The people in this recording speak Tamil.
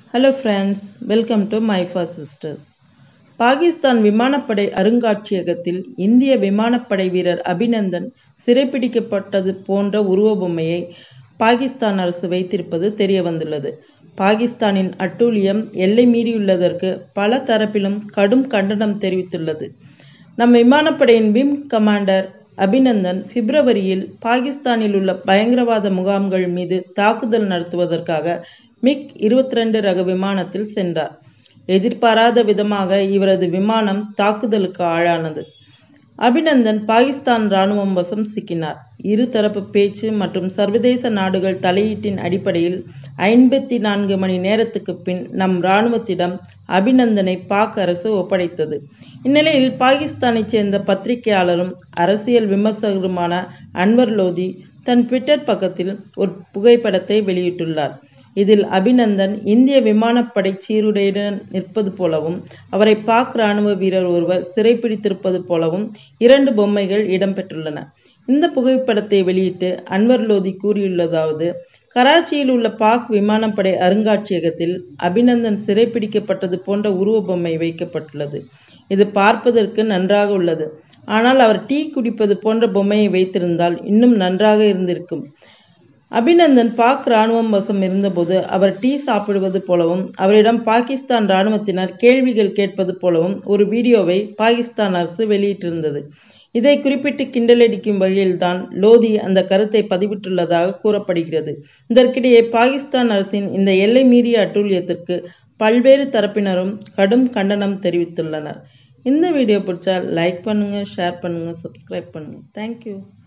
ஹலோ ஃப்ரெண்ட்ஸ் வெல்கம் டு மைஃபா சிஸ்டர்ஸ் பாகிஸ்தான் விமானப்படை அருங்காட்சியகத்தில் இந்திய விமானப்படை வீரர் அபிநந்தன் சிறைப்பிடிக்கப்பட்டது போன்ற உருவபொம்மையை பாகிஸ்தான் அரசு வைத்திருப்பது தெரிய வந்துள்ளது பாகிஸ்தானின் அட்டூழியம் எல்லை மீறியுள்ளதற்கு பல தரப்பிலும் கடும் கண்டனம் தெரிவித்துள்ளது நம் விமானப்படையின் விம் கமாண்டர் அபிநந்தன் பிப்ரவரியில் பாகிஸ்தானில் உள்ள பயங்கரவாத முகாம்கள் மீது தாக்குதல் நடத்துவதற்காக மிக் இருபத்தி ரெண்டு ரக விமானத்தில் சென்றார் எதிர்பாராத விதமாக இவரது விமானம் தாக்குதலுக்கு ஆளானது அபிநந்தன் பாகிஸ்தான் ராணுவம் வசம் சிக்கினார் இருதரப்பு பேச்சு மற்றும் சர்வதேச நாடுகள் தலையீட்டின் அடிப்படையில் ஐம்பத்தி நான்கு மணி நேரத்துக்கு பின் நம் இராணுவத்திடம் அபிநந்தனை பாக் அரசு ஒப்படைத்தது இந்நிலையில் பாகிஸ்தானைச் சேர்ந்த பத்திரிகையாளரும் அரசியல் விமர்சகருமான அன்வர் லோதி தன் ட்விட்டர் பக்கத்தில் ஒரு புகைப்படத்தை வெளியிட்டுள்ளார் இதில் அபிநந்தன் இந்திய விமானப்படை சீருடையுடன் நிற்பது போலவும் அவரை பாக் ராணுவ வீரர் ஒருவர் சிறைப்பிடித்திருப்பது போலவும் இரண்டு பொம்மைகள் இடம்பெற்றுள்ளன இந்த புகைப்படத்தை வெளியிட்டு அன்வர் லோதி கூறியுள்ளதாவது கராச்சியில் உள்ள பாக் விமானப்படை அருங்காட்சியகத்தில் அபிநந்தன் சிறைப்பிடிக்கப்பட்டது போன்ற உருவ பொம்மை வைக்கப்பட்டுள்ளது இது பார்ப்பதற்கு நன்றாக உள்ளது ஆனால் அவர் டீ குடிப்பது போன்ற பொம்மையை வைத்திருந்தால் இன்னும் நன்றாக இருந்திருக்கும் அபிநந்தன் பாக் ராணுவம் வசம் இருந்தபோது அவர் டீ சாப்பிடுவது போலவும் அவரிடம் பாகிஸ்தான் ராணுவத்தினர் கேள்விகள் கேட்பது போலவும் ஒரு வீடியோவை பாகிஸ்தான் அரசு வெளியிட்டிருந்தது இதை குறிப்பிட்டு கிண்டலடிக்கும் வகையில்தான் லோதி அந்த கருத்தை பதிவிட்டுள்ளதாக கூறப்படுகிறது இதற்கிடையே பாகிஸ்தான் அரசின் இந்த எல்லை மீறிய அட்டூழியத்திற்கு பல்வேறு தரப்பினரும் கடும் கண்டனம் தெரிவித்துள்ளனர் இந்த வீடியோ பிடிச்சா லைக் பண்ணுங்கள் ஷேர் பண்ணுங்கள் சப்ஸ்கிரைப் பண்ணுங்கள் தேங்க்யூ